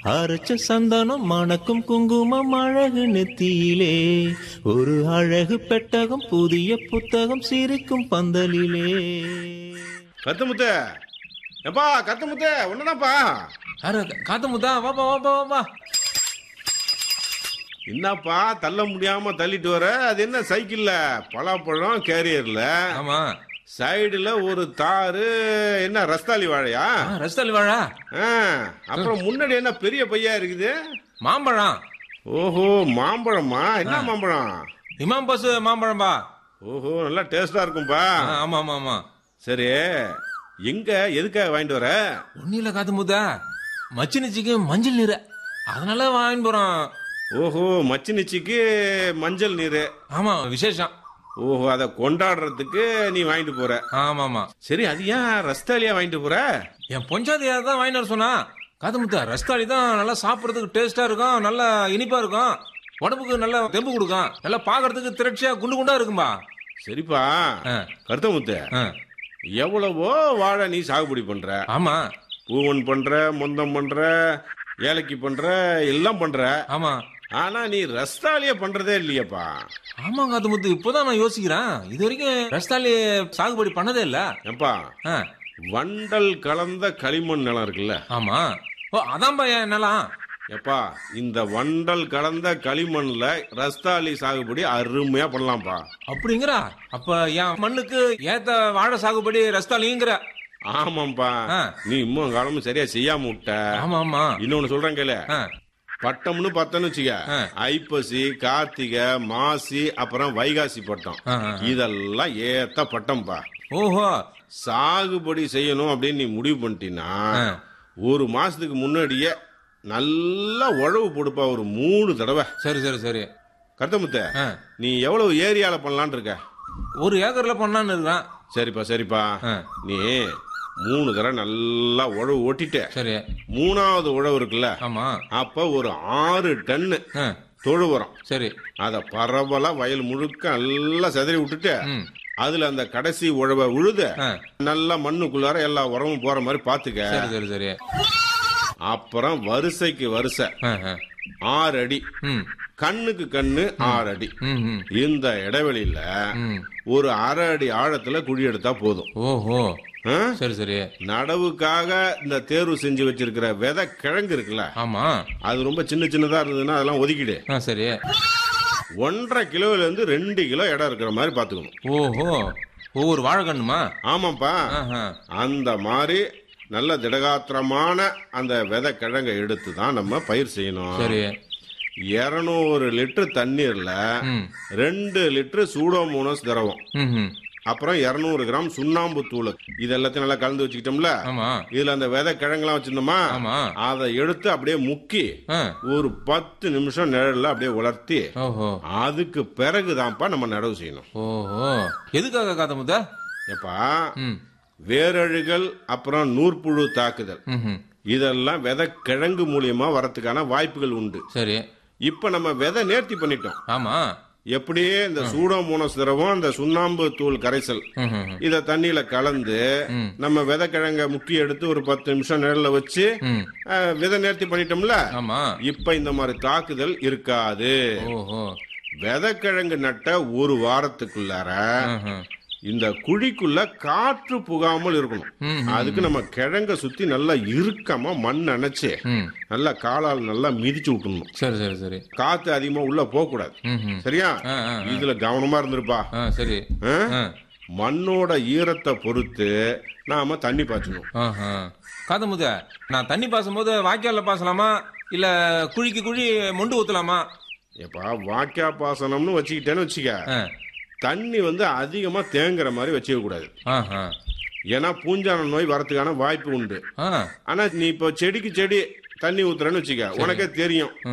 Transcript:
அரைச்ச சந்தனம் மணக்கும் குங்குமம் அழகு நெத்தியிலே ஒரு அழகு பெட்டகம் புதிய புத்தகம் சிரிக்கும் பந்தலிலே கத்துமுத்து எப்பா கத்துமுத்து ஒண்ணுதான்ப்பா யாரு காத்த முத்தா வாப்பா வாப்பா வாப்பா என்னப்பா தள்ள முடியாம தள்ளிட்டு வர அது என்ன சைக்கிள்ல பலாப்பழம் கேரியர்ல ஆமா சைடுல ஒரு தாரு என்ன ரஸ்தாலி வாழையா ஆ, ரஸ்தாலி வாழா ஆ, அப்புறம் முன்னாடி என்ன பெரிய பையா இருக்குது மாம்பழம் ஓஹோ மாம்பழமா என்ன மாம்பழம் இமாம் பஸ் மாம்பழம்பா ஓஹோ நல்லா டேஸ்டா இருக்கும்பா ஆ, ஆமா ஆமா ஆமா சரி எங்க எதுக்காக வாங்கிட்டு வர ஒன்னும் இல்ல காத்து முத்தா மச்சினிச்சிக்கு மஞ்சள் நீர் அதனால வாங்கிட்டு போறோம் ஓஹோ மச்சினிச்சிக்கு மஞ்சள் நீர் ஆமா விசேஷம் ஓஹோ அதை கொண்டாடுறதுக்கு நீ வாங்கிட்டு போற ஆமா ஆமா சரி அது ஏன் ரஸ்தாலியா வாங்கிட்டு போற என் பொஞ்சாதி தான் வாங்கிட்டு வர சொன்னா காத்து முத்தா ரஸ்தாளி தான் நல்லா சாப்பிடுறதுக்கு டேஸ்டா இருக்கும் நல்லா இனிப்பா இருக்கும் உடம்புக்கு நல்ல தெம்பு கொடுக்கும் நல்லா பாக்குறதுக்கு திரட்சியா குண்டு குண்டா இருக்கும்பா சரிப்பா ஆ, கருத்தமுத்து ஆ. எவ்வளவோ வாழை நீ சாகுபடி பண்ற ஆமா பூவன் பண்ற மொந்தம் பண்ற ஏலக்கி பண்ற எல்லாம் பண்ற ஆமா ஆனா நீ ரஸ்தாலிய பண்றதே இல்லையப்பா ஆமா காத்து முத்து இப்போதான் நான் யோசிக்கிறேன் இது வரைக்கும் ரஸ்தாளி சாகுபடி பண்ணதே இல்ல ஏப்பா ஆ, வண்டல் கலந்த களிமண் நிலம் இருக்குல்ல ஆமா ஓ அதான்பா என் நிலம் எப்பா இந்த வண்டல் கலந்த களிமண்ல ரஸ்தாலி சாகுபடி அருமையா பண்ணலாம்ப்பா அப்படிங்கிறா அப்ப என் மண்ணுக்கு ஏத்த வாழை சாகுபடி ரஸ்தாலிங்கிற ஆமாம்பா ஆ. நீ இன்னும் காலமும் சரியா செய்யாம விட்ட ஆமா ஆமா இன்னொன்னு சொல்றேன் கேளு ஆ, பட்டம்னு பார்த்தோன்னு வச்சுக்க ஆ. ஐப்பசி கார்த்திகை மாசி அப்புறம் வைகாசி பட்டம் ஆ, ஆ. இதெல்லாம் ஏத்த பட்டம்பா ஓஹோ சாகுபடி செய்யணும் அப்படின்னு நீ முடிவு பண்ணிட்டீன்னா ஆ. ஒரு மாசத்துக்கு முன்னாடியே நல்லா உழவு போடுப்பா ஒரு மூணு தடவை சரி சரி சரி கருத்தமுத்த ஆ, நீ எவ்வளவு ஏரியால பண்ணலான்னு இருக்க ஒரு ஏக்கர்ல பண்ணலான்னு இருக்கேன் சரிப்பா சரிப்பா ஆ. நீ மூணு தடவை நல்லா உழவு ஓட்டிட்ட சரி மூணாவது உழவு இருக்குல்ல ஆமா அப்ப ஒரு ஆறு டன்னு ஆ, தொழு உரம் சரி அத பரவலா வயல் முழுக்க நல்லா செதறி விட்டுட்டு ம் அதுல அந்த கடைசி உழவை உழுத ஆ, நல்லா மண்ணுக்குள்ளார எல்லா உரமும் போற மாதிரி பாத்துக்க சரி சரி சரி அப்புறம் வரிசைக்கு வரிசை ஆ, ஆ. ஆறு அடி ம் கண்ணுக்கு கண்ணு ஆறு அடி ம் ம் இந்த இடைவெளியில ம் ஒரு அரை அடி ஆழத்துல குழி எடுத்தா போதும் ஓஹோ ஆ? சரி சரி நடவுக்காக இந்த தேர்வு செஞ்சு வச்சிருக்கிற விதை கிழங்கு இருக்குல்ல ஆமா அது ரொம்ப சின்ன சின்னதா இருந்ததுன்னா அதெல்லாம் ஒதுக்கிடு ஆ சரி ஒன்றரை கிலோல இருந்து ரெண்டு கிலோ இடம் இருக்கிற மாதிரி பாத்துக்கணும் ஓஹோ ஒவ்வொரு வாழைக்கண்ணுமா ஆமாப்பா ஆஹா. அந்த மாதிரி நல்ல திடகாத்திரமான அந்த விதை கிழங்கை எடுத்து தான் நம்ம பயிர் செய்யணும் சரி இருநூறு லிட்டர் தண்ணீர்ல ம் ரெண்டு லிட்டர் சூடோமோனஸ் திரவம் ம் ம் அப்புறம் இருநூறு கிராம் சுண்ணாம்பு தூள் இது எல்லாத்தையும் நல்லா கலந்து வச்சுக்கிட்டோம்ல ஆமா இதுல அந்த விதை கிழங்கெல்லாம் வச்சிருந்தோமா ஆமா அதை எடுத்து அப்படியே முக்கி ஆ ஒரு பத்து நிமிஷம் நிழல்ல அப்படியே உலர்த்தி ஓஹோ அதுக்கு பிறகுதான்ப்பா நம்ம நடவு செய்யணும் ஓஹோ எதுக்காக காத்த முத்தா எப்பா ம் வேரழுகள் அப்புறம் நூற்புழு தாக்குதல் ம் இதெல்லாம் விதை கிழங்கு மூலியமா வரத்துக்கான வாய்ப்புகள் உண்டு சரி இப்ப நம்ம விதை நேர்த்தி பண்ணிட்டோம் ஆமா எப்படியே இந்த சூடோமோனஸ் திரவம் அந்த சுண்ணாம்பு தூள் கரைசல் ம் ம் ம். இத தண்ணியில கலந்து ம். நம்ம விதை கிழங்க முக்கி எடுத்து ஒரு பத்து நிமிஷம் நிழல்ல வச்சு ம் அஹ், விதை நேர்த்தி பண்ணிட்டோம்ல ஆமா இப்ப இந்த மாதிரி தாக்குதல் இருக்காது ஓஹோ விதை கிழங்கு நட்ட ஒரு வாரத்துக்குள்ளார ம்ஹும். இந்த குழிக்குள்ள காற்று புகாமல் இருக்கணும் ம், அதுக்கு நம்ம கிழங்க சுத்தி நல்லா இறுக்கமா மண் அணைச்சு ம் நல்லா காலால் நல்லா மிதிச்சு விட்டுணும் சரி சரி சரி காத்து அதிகமா உள்ள போக கூடாது ம் ம் சரியா ஆ, ஆ, ஆ. இதுல கவனமா இருந்திருப்பா ஆ சரி ஆ? ஆ மண்ணோட ஈரத்தை பொறுத்து நாம தண்ணி பாய்ச்சணும் ஆஹா. காத்த முத்த நான் தண்ணி பாசும்போது வாய்க்கால்ல பாசலாமா இல்ல குழிக்கு குழி மொண்டு ஊத்தலாமா எப்பா வாக்கியா பாசனம்னு வச்சுக்கிட்டேன்னு வச்சுக்க ஆ. தண்ணி வந்து அதிகமா தேங்குற மாதிரி வச்சுக்க கூடாது ஆஹா. ஏன்னா பூஞ்சான நோய் வரதுக்கான வாய்ப்பு உண்டு ஆ ஆனா நீ இப்போ செடிக்கு செடி தண்ணி ஊத்துறேன்னு வச்சுக்க உனக்கே தெரியும்